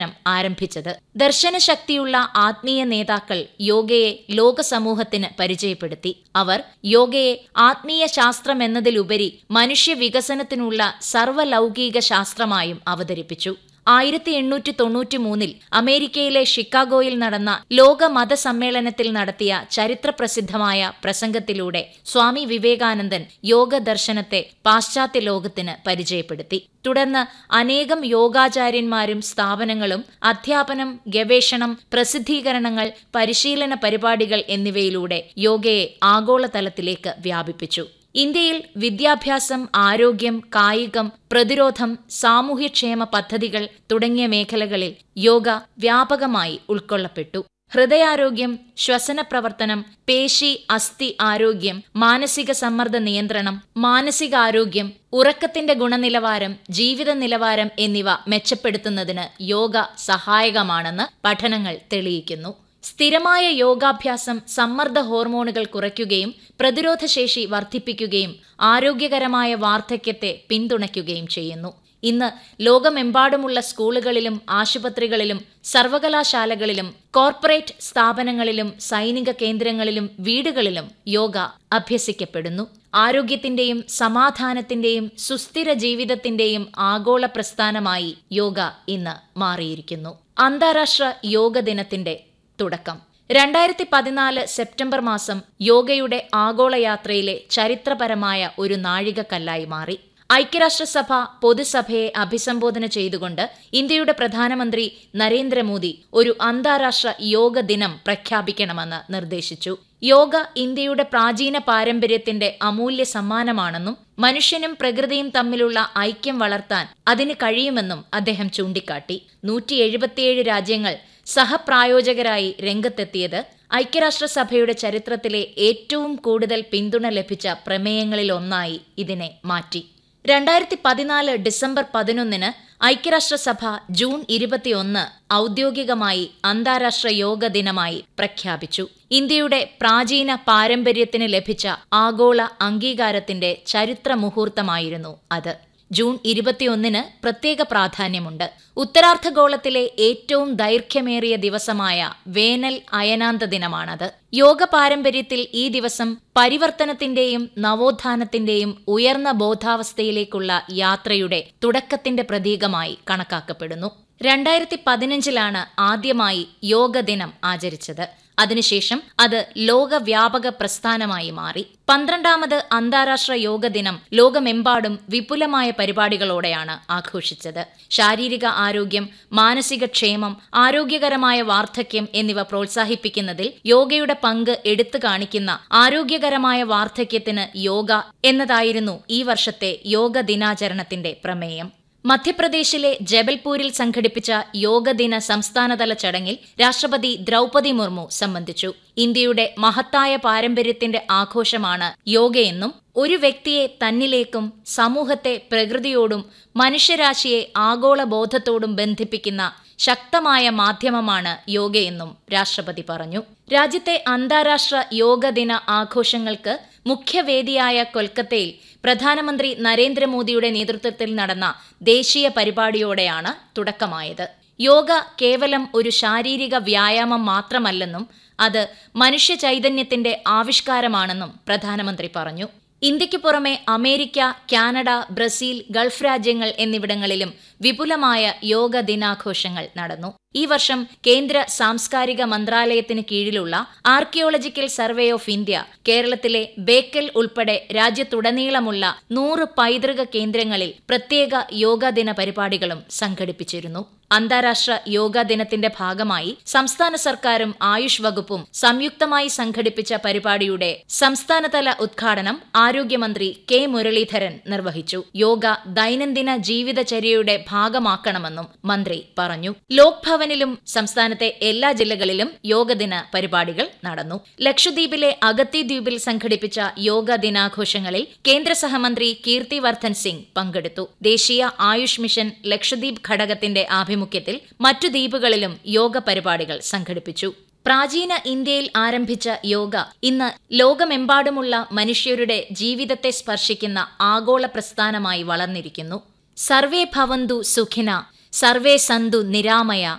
ആരംഭിച്ചത് ദർശനശക്തിയുള്ള ആത്മീയ നേതാക്കൾ യോഗയെ ലോക സമൂഹത്തിന് പരിചയപ്പെടുത്തി അവർ യോഗയെ ആത്മീയ ശാസ്ത്രമെന്നതിലുപരി മനുഷ്യ വികസനത്തിനുള്ള സർവ്വലൗകിക ശാസ്ത്രമായും അവതരിപ്പിച്ചു ആയിരത്തി എണ്ണൂറ്റി തൊണ്ണൂറ്റി മൂന്നിൽ അമേരിക്കയിലെ ഷിക്കാഗോയിൽ നടന്ന ലോക മതസമ്മേളനത്തിൽ നടത്തിയ ചരിത്രപ്രസിദ്ധമായ പ്രസംഗത്തിലൂടെ സ്വാമി വിവേകാനന്ദൻ യോഗ ദർശനത്തെ പാശ്ചാത്യ ലോകത്തിന് പരിചയപ്പെടുത്തി തുടർന്ന് അനേകം യോഗാചാര്യന്മാരും സ്ഥാപനങ്ങളും അധ്യാപനം ഗവേഷണം പ്രസിദ്ധീകരണങ്ങൾ പരിശീലന പരിപാടികൾ എന്നിവയിലൂടെ യോഗയെ ആഗോളതലത്തിലേക്ക് വ്യാപിപ്പിച്ചു ഇന്ത്യയിൽ വിദ്യാഭ്യാസം ആരോഗ്യം കായികം പ്രതിരോധം സാമൂഹ്യക്ഷേമ പദ്ധതികൾ തുടങ്ങിയ മേഖലകളിൽ യോഗ വ്യാപകമായി ഉൾക്കൊള്ളപ്പെട്ടു ഹൃദയാരോഗ്യം ശ്വസന പ്രവർത്തനം പേശി അസ്ഥി ആരോഗ്യം മാനസിക സമ്മർദ്ദ നിയന്ത്രണം മാനസികാരോഗ്യം ഉറക്കത്തിന്റെ ഗുണനിലവാരം ജീവിത നിലവാരം എന്നിവ മെച്ചപ്പെടുത്തുന്നതിന് യോഗ സഹായകമാണെന്ന് പഠനങ്ങൾ തെളിയിക്കുന്നു സ്ഥിരമായ യോഗാഭ്യാസം സമ്മർദ്ദ ഹോർമോണുകൾ കുറയ്ക്കുകയും പ്രതിരോധശേഷി വർദ്ധിപ്പിക്കുകയും ആരോഗ്യകരമായ വാർദ്ധക്യത്തെ പിന്തുണയ്ക്കുകയും ചെയ്യുന്നു ഇന്ന് ലോകമെമ്പാടുമുള്ള സ്കൂളുകളിലും ആശുപത്രികളിലും സർവകലാശാലകളിലും കോർപ്പറേറ്റ് സ്ഥാപനങ്ങളിലും സൈനിക കേന്ദ്രങ്ങളിലും വീടുകളിലും യോഗ അഭ്യസിക്കപ്പെടുന്നു ആരോഗ്യത്തിന്റെയും സമാധാനത്തിന്റെയും സുസ്ഥിര ജീവിതത്തിന്റെയും ആഗോള പ്രസ്ഥാനമായി യോഗ ഇന്ന് മാറിയിരിക്കുന്നു അന്താരാഷ്ട്ര യോഗ ദിനത്തിന്റെ തുടക്കം രണ്ടായിരത്തി പതിനാല് സെപ്റ്റംബർ മാസം യോഗയുടെ ആഗോള യാത്രയിലെ ചരിത്രപരമായ ഒരു നാഴികക്കല്ലായി മാറി ഐക്യരാഷ്ട്രസഭ പൊതുസഭയെ അഭിസംബോധന ചെയ്തുകൊണ്ട് ഇന്ത്യയുടെ പ്രധാനമന്ത്രി നരേന്ദ്രമോദി ഒരു അന്താരാഷ്ട്ര യോഗ ദിനം പ്രഖ്യാപിക്കണമെന്ന് നിർദ്ദേശിച്ചു യോഗ ഇന്ത്യയുടെ പ്രാചീന പാരമ്പര്യത്തിന്റെ അമൂല്യ സമ്മാനമാണെന്നും മനുഷ്യനും പ്രകൃതിയും തമ്മിലുള്ള ഐക്യം വളർത്താൻ അതിന് കഴിയുമെന്നും അദ്ദേഹം ചൂണ്ടിക്കാട്ടി നൂറ്റി എഴുപത്തിയേഴ് രാജ്യങ്ങൾ സഹപ്രായോജകരായി രംഗത്തെത്തിയത് ഐക്യരാഷ്ട്രസഭയുടെ ചരിത്രത്തിലെ ഏറ്റവും കൂടുതൽ പിന്തുണ ലഭിച്ച പ്രമേയങ്ങളിലൊന്നായി ഇതിനെ മാറ്റി രണ്ടായിരത്തി പതിനാല് ഡിസംബർ പതിനൊന്നിന് ഐക്യരാഷ്ട്രസഭ ജൂൺ ഇരുപത്തിയൊന്ന് ഔദ്യോഗികമായി അന്താരാഷ്ട്ര യോഗ ദിനമായി പ്രഖ്യാപിച്ചു ഇന്ത്യയുടെ പ്രാചീന പാരമ്പര്യത്തിന് ലഭിച്ച ആഗോള അംഗീകാരത്തിന്റെ ചരിത്ര മുഹൂർത്തമായിരുന്നു അത് ജൂൺ ഇരുപത്തിയൊന്നിന് പ്രത്യേക പ്രാധാന്യമുണ്ട് ഉത്തരാർദ്ധഗോളത്തിലെ ഏറ്റവും ദൈർഘ്യമേറിയ ദിവസമായ വേനൽ അയനാന്ത ദിനമാണത് യോഗ പാരമ്പര്യത്തിൽ ഈ ദിവസം പരിവർത്തനത്തിന്റെയും നവോത്ഥാനത്തിന്റെയും ഉയർന്ന ബോധാവസ്ഥയിലേക്കുള്ള യാത്രയുടെ തുടക്കത്തിന്റെ പ്രതീകമായി കണക്കാക്കപ്പെടുന്നു രണ്ടായിരത്തി പതിനഞ്ചിലാണ് ആദ്യമായി യോഗ ദിനം ആചരിച്ചത് അതിനുശേഷം അത് ലോകവ്യാപക പ്രസ്ഥാനമായി മാറി പന്ത്രണ്ടാമത് അന്താരാഷ്ട്ര യോഗ ദിനം ലോകമെമ്പാടും വിപുലമായ പരിപാടികളോടെയാണ് ആഘോഷിച്ചത് ശാരീരിക ആരോഗ്യം മാനസിക ക്ഷേമം ആരോഗ്യകരമായ വാർദ്ധക്യം എന്നിവ പ്രോത്സാഹിപ്പിക്കുന്നതിൽ യോഗയുടെ പങ്ക് എടുത്തു കാണിക്കുന്ന ആരോഗ്യകരമായ വാർദ്ധക്യത്തിന് യോഗ എന്നതായിരുന്നു ഈ വർഷത്തെ യോഗ ദിനാചരണത്തിന്റെ പ്രമേയം മധ്യപ്രദേശിലെ ജബൽപൂരിൽ സംഘടിപ്പിച്ച യോഗദിന സംസ്ഥാനതല ചടങ്ങിൽ രാഷ്ട്രപതി ദ്രൗപതി മുർമു സംബന്ധിച്ചു ഇന്ത്യയുടെ മഹത്തായ പാരമ്പര്യത്തിന്റെ ആഘോഷമാണ് യോഗയെന്നും ഒരു വ്യക്തിയെ തന്നിലേക്കും സമൂഹത്തെ പ്രകൃതിയോടും മനുഷ്യരാശിയെ ആഗോള ബോധത്തോടും ബന്ധിപ്പിക്കുന്ന ശക്തമായ മാധ്യമമാണ് യോഗയെന്നും രാഷ്ട്രപതി പറഞ്ഞു രാജ്യത്തെ അന്താരാഷ്ട്ര യോഗ ദിന ആഘോഷങ്ങൾക്ക് മുഖ്യവേദിയായ കൊൽക്കത്തയിൽ പ്രധാനമന്ത്രി നരേന്ദ്രമോദിയുടെ നേതൃത്വത്തിൽ നടന്ന ദേശീയ പരിപാടിയോടെയാണ് തുടക്കമായത് യോഗ കേവലം ഒരു ശാരീരിക വ്യായാമം മാത്രമല്ലെന്നും അത് മനുഷ്യ ചൈതന്യത്തിന്റെ ആവിഷ്കാരമാണെന്നും പ്രധാനമന്ത്രി പറഞ്ഞു ഇന്ത്യയ്ക്ക് പുറമെ അമേരിക്ക കാനഡ ബ്രസീൽ ഗൾഫ് രാജ്യങ്ങൾ എന്നിവിടങ്ങളിലും വിപുലമായ യോഗ ദിനാഘോഷങ്ങൾ നടന്നു ഈ വർഷം കേന്ദ്ര സാംസ്കാരിക മന്ത്രാലയത്തിന് കീഴിലുള്ള ആർക്കിയോളജിക്കൽ സർവേ ഓഫ് ഇന്ത്യ കേരളത്തിലെ ബേക്കൽ ഉൾപ്പെടെ രാജ്യത്തുടനീളമുള്ള നൂറ് പൈതൃക കേന്ദ്രങ്ങളിൽ പ്രത്യേക യോഗാ ദിന പരിപാടികളും സംഘടിപ്പിച്ചിരുന്നു അന്താരാഷ്ട്ര യോഗാ ദിനത്തിന്റെ ഭാഗമായി സംസ്ഥാന സർക്കാരും ആയുഷ് വകുപ്പും സംയുക്തമായി സംഘടിപ്പിച്ച പരിപാടിയുടെ സംസ്ഥാനതല ഉദ്ഘാടനം ആരോഗ്യമന്ത്രി കെ മുരളീധരൻ നിർവഹിച്ചു യോഗ ദൈനംദിന ജീവിതചര്യയുടെ ഭാഗമാക്കണമെന്നും മന്ത്രി പറഞ്ഞു ലോക് ഭവനിലും സംസ്ഥാനത്തെ എല്ലാ ജില്ലകളിലും യോഗദിന പരിപാടികൾ നടന്നു ലക്ഷദ്വീപിലെ അഗത്തി ദ്വീപിൽ സംഘടിപ്പിച്ച യോഗ ദിനാഘോഷങ്ങളിൽ കേന്ദ്ര സഹമന്ത്രി കീർത്തി വർദ്ധൻ സിംഗ് പങ്കെടുത്തു ദേശീയ ആയുഷ് മിഷൻ ലക്ഷദ്വീപ് ഘടകത്തിന്റെ ആഭിമുഖ്യത്തിൽ മറ്റു ദ്വീപുകളിലും യോഗ പരിപാടികൾ സംഘടിപ്പിച്ചു പ്രാചീന ഇന്ത്യയിൽ ആരംഭിച്ച യോഗ ഇന്ന് ലോകമെമ്പാടുമുള്ള മനുഷ്യരുടെ ജീവിതത്തെ സ്പർശിക്കുന്ന ആഗോള പ്രസ്ഥാനമായി വളർന്നിരിക്കുന്നു സർവേ ഭവന്തു സുഖിന സർവേ സന്തു നിരാമയ